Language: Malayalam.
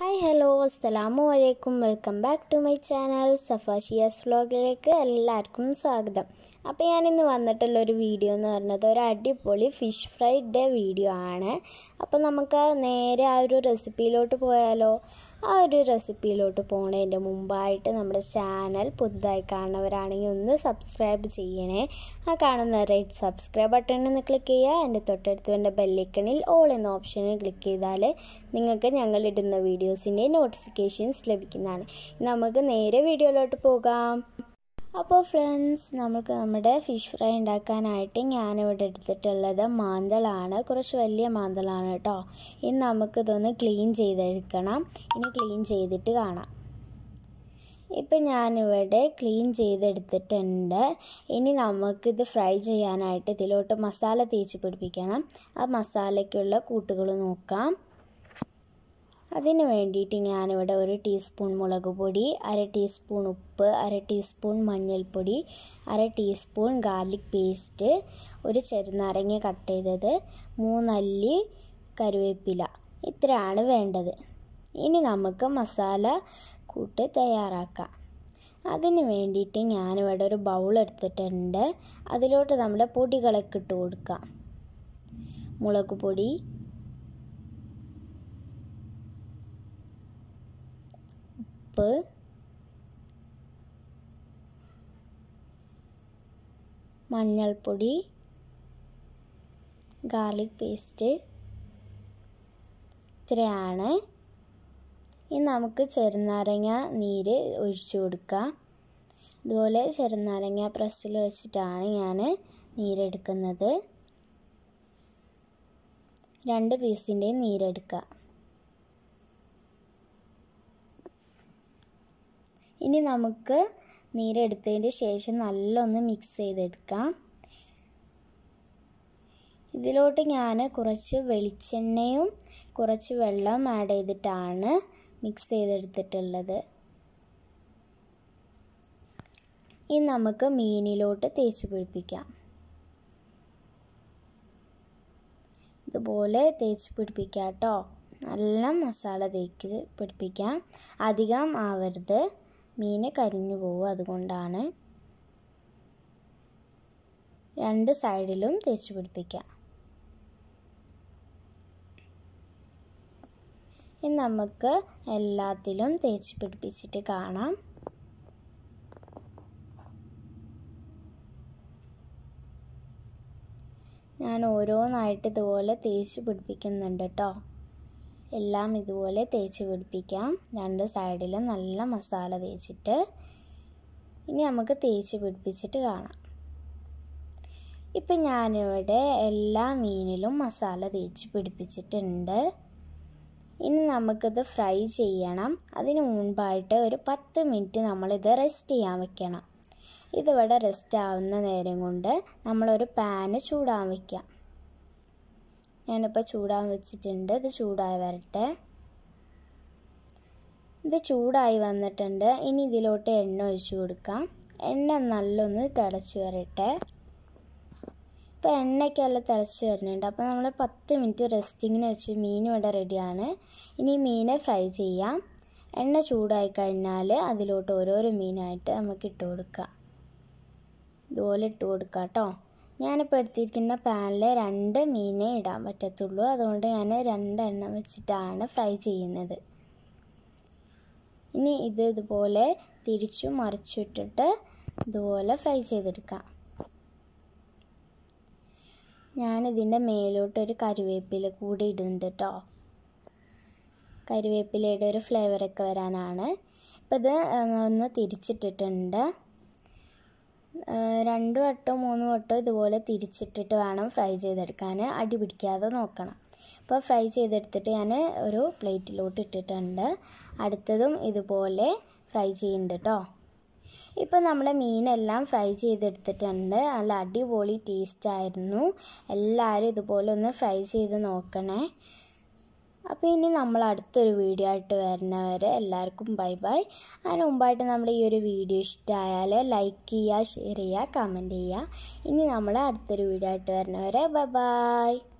ഹായ് ഹലോ അസ്സലാമു അലൈക്കും welcome back to my channel Safashiyas വ്ലോഗിലേക്ക് എല്ലാവർക്കും സ്വാഗതം അപ്പോൾ ഞാനിന്ന് വന്നിട്ടുള്ള ഒരു വീഡിയോ എന്ന് പറഞ്ഞത് ഒരു അടിപൊളി ഫിഷ് ഫ്രൈയുടെ വീഡിയോ ആണ് അപ്പോൾ നമുക്ക് നേരെ ആ ഒരു റെസിപ്പിയിലോട്ട് പോയാലോ ആ ഒരു റെസിപ്പിയിലോട്ട് പോണതിൻ്റെ മുമ്പായിട്ട് നമ്മുടെ ചാനൽ പുതുതായി കാണുന്നവരാണെങ്കിൽ ഒന്ന് സബ്സ്ക്രൈബ് ചെയ്യണേ ആ കാണുന്ന റെഡ് സബ്സ്ക്രൈബ് ബട്ടണിൽ ഒന്ന് ക്ലിക്ക് ചെയ്യുക എൻ്റെ തൊട്ടടുത്ത് എൻ്റെ ബെല്ലിക്കണിൽ ഓൾ എന്ന ഓപ്ഷനിൽ ക്ലിക്ക് ചെയ്താൽ നിങ്ങൾക്ക് ഞങ്ങൾ ഇടുന്ന വീഡിയോസിൻ്റെ നോട്ടിഫിക്കേഷൻസ് ലഭിക്കുന്നതാണ് നമുക്ക് നേരെ വീഡിയോയിലോട്ട് പോകാം അപ്പോൾ ഫ്രണ്ട്സ് നമുക്ക് നമ്മുടെ ഫിഷ് ഫ്രൈ ഉണ്ടാക്കാനായിട്ട് ഞാനിവിടെ എടുത്തിട്ടുള്ളത് മാന്തളാണ് കുറച്ച് വലിയ മാന്തളാണ് കേട്ടോ ഇനി നമുക്കിതൊന്ന് ക്ലീൻ ചെയ്തെടുക്കണം ഇനി ക്ലീൻ ചെയ്തിട്ട് കാണാം ഇപ്പം ഞാനിവിടെ ക്ലീൻ ചെയ്തെടുത്തിട്ടുണ്ട് ഇനി നമുക്കിത് ഫ്രൈ ചെയ്യാനായിട്ട് ഇതിലോട്ട് മസാല തേച്ച് പിടിപ്പിക്കണം ആ മസാലയ്ക്കുള്ള കൂട്ടുകൾ നോക്കാം അതിന് വേണ്ടിയിട്ട് ഞാനിവിടെ ഒരു ടീസ്പൂൺ മുളക് പൊടി അര ടീസ്പൂൺ ഉപ്പ് അര ടീസ്പൂൺ മഞ്ഞൾപ്പൊടി അര ടീസ്പൂൺ ഗാർലിക് പേസ്റ്റ് ഒരു ചെറുനാരങ്ങ കട്ട് ചെയ്തത് മൂന്നല്ലി കരുവേപ്പില ഇത്രയാണ് വേണ്ടത് ഇനി നമുക്ക് മസാല കൂട്ട് തയ്യാറാക്കാം അതിന് വേണ്ടിയിട്ട് ഞാനിവിടെ ഒരു ബൗൾ എടുത്തിട്ടുണ്ട് അതിലോട്ട് നമ്മുടെ പൊടികളൊക്കെ ഇട്ട് കൊടുക്കാം മുളക് പൊടി ഉപ്പ് മഞ്ഞൾപ്പൊടി ഗാർലിക് പേസ്റ്റ് ഇത്രയാണ് ഇനി നമുക്ക് ചെറുനാരങ്ങ നീര് ഒഴിച്ചു കൊടുക്കാം ഇതുപോലെ ചെറുനാരങ്ങ പ്രസ്സിൽ വെച്ചിട്ടാണ് ഞാൻ നീരെടുക്കുന്നത് രണ്ട് പീസിൻ്റെയും നീരെടുക്കുക ഇനി നമുക്ക് നീരെടുത്തതിന് ശേഷം നല്ലൊന്ന് മിക്സ് ചെയ്തെടുക്കാം ഇതിലോട്ട് ഞാൻ കുറച്ച് വെളിച്ചെണ്ണയും കുറച്ച് വെള്ളം ആഡ് ചെയ്തിട്ടാണ് മിക്സ് ചെയ്തെടുത്തിട്ടുള്ളത് ഇനി നമുക്ക് മീനിലോട്ട് തേച്ച് പിടിപ്പിക്കാം ഇതുപോലെ തേച്ച് പിടിപ്പിക്കാം കേട്ടോ നല്ല മസാല തേക്ക് പിടിപ്പിക്കാം അധികം ആവരുത് മീൻ കരിഞ്ഞു പോകും അതുകൊണ്ടാണ് രണ്ട് സൈഡിലും തേച്ച് പിടിപ്പിക്കാം ഇനി നമുക്ക് എല്ലാത്തിലും തേച്ച് പിടിപ്പിച്ചിട്ട് കാണാം ഞാൻ ഓരോന്നായിട്ട് ഇതുപോലെ തേച്ച് പിടിപ്പിക്കുന്നുണ്ട് കേട്ടോ എല്ലാം ഇതുപോലെ തേച്ച് പിടിപ്പിക്കാം രണ്ട് സൈഡിലും നല്ല മസാല തേച്ചിട്ട് ഇനി നമുക്ക് തേച്ച് പിടിപ്പിച്ചിട്ട് കാണാം ഇപ്പം ഞാനിവിടെ എല്ലാ മീനിലും മസാല തേച്ച് പിടിപ്പിച്ചിട്ടുണ്ട് ഇനി നമുക്കിത് ഫ്രൈ ചെയ്യണം അതിന് മുൻപായിട്ട് ഒരു പത്ത് മിനിറ്റ് നമ്മളിത് റെസ്റ്റ് ചെയ്യാൻ വെക്കണം ഇതിവിടെ റെസ്റ്റ് ആവുന്ന നേരം കൊണ്ട് നമ്മളൊരു പാന് ചൂടാൻ വയ്ക്കാം ഞാനിപ്പോൾ ചൂടാൻ വെച്ചിട്ടുണ്ട് ഇത് ചൂടായി വരട്ടെ ഇത് ചൂടായി വന്നിട്ടുണ്ട് ഇനി ഇതിലോട്ട് എണ്ണ ഒഴിച്ചു കൊടുക്കാം എണ്ണ നല്ലൊന്ന് തിളച്ച് വരട്ടെ ഇപ്പോൾ എണ്ണയ്ക്കെല്ലാം തിളച്ച് വരുന്നുണ്ട് അപ്പോൾ നമ്മൾ പത്ത് മിനിറ്റ് റെസ്റ്റിങ്ങിന് വെച്ച് മീൻ ഇവിടെ റെഡിയാണ് ഇനി മീനെ ഫ്രൈ ചെയ്യാം എണ്ണ ചൂടായി കഴിഞ്ഞാൽ അതിലോട്ട് ഓരോരോ മീനായിട്ട് നമുക്ക് ഇട്ട് കൊടുക്കാം ഇതുപോലെ ഇട്ട് കൊടുക്കാം കേട്ടോ ഞാനിപ്പോൾ എടുത്തിരിക്കുന്ന പാനിൽ രണ്ട് മീനേ ഇടാൻ പറ്റത്തുള്ളൂ അതുകൊണ്ട് ഞാൻ രണ്ടെണ്ണം വെച്ചിട്ടാണ് ഫ്രൈ ചെയ്യുന്നത് ഇനി ഇത് ഇതുപോലെ തിരിച്ചു മറിച്ചിട്ടിട്ട് ഇതുപോലെ ഫ്രൈ ചെയ്തെടുക്കാം ഞാനിതിൻ്റെ മേലോട്ടൊരു കറിവേപ്പില കൂടി ഇടുന്നുണ്ട് കേട്ടോ കരിവേപ്പിലയുടെ ഒരു ഫ്ലേവറൊക്കെ വരാനാണ് ഇപ്പം ഇത് ഒന്ന് തിരിച്ചിട്ടിട്ടുണ്ട് രണ്ട് വട്ടോ മൂന്ന് വട്ടോ ഇതുപോലെ തിരിച്ചിട്ടിട്ട് വേണം ഫ്രൈ ചെയ്തെടുക്കാൻ അടി പിടിക്കാതെ നോക്കണം അപ്പോൾ ഫ്രൈ ചെയ്തെടുത്തിട്ട് ഞാൻ ഒരു പ്ലേറ്റിലോട്ട് ഇട്ടിട്ടുണ്ട് അടുത്തതും ഇതുപോലെ ഫ്രൈ ചെയ്യുന്നുണ്ട് കേട്ടോ ഇപ്പോൾ നമ്മുടെ മീനെല്ലാം ഫ്രൈ ചെയ്തെടുത്തിട്ടുണ്ട് നല്ല അടിപൊളി ടേസ്റ്റ് ആയിരുന്നു എല്ലാവരും ഇതുപോലെ ഒന്ന് ഫ്രൈ ചെയ്ത് നോക്കണേ അപ്പോൾ ഇനി നമ്മൾ അടുത്തൊരു വീഡിയോ ആയിട്ട് വരുന്നവരെ എല്ലാവർക്കും ബൈ ബൈ അതിന് മുമ്പായിട്ട് നമ്മുടെ ഈ ഒരു വീഡിയോ ഇഷ്ടമായാൽ ലൈക്ക് ചെയ്യുക ഷെയർ ചെയ്യുക കമൻറ്റ് ചെയ്യുക ഇനി നമ്മൾ അടുത്തൊരു വീഡിയോ ആയിട്ട് വരുന്നവരെ ബൈ ബൈ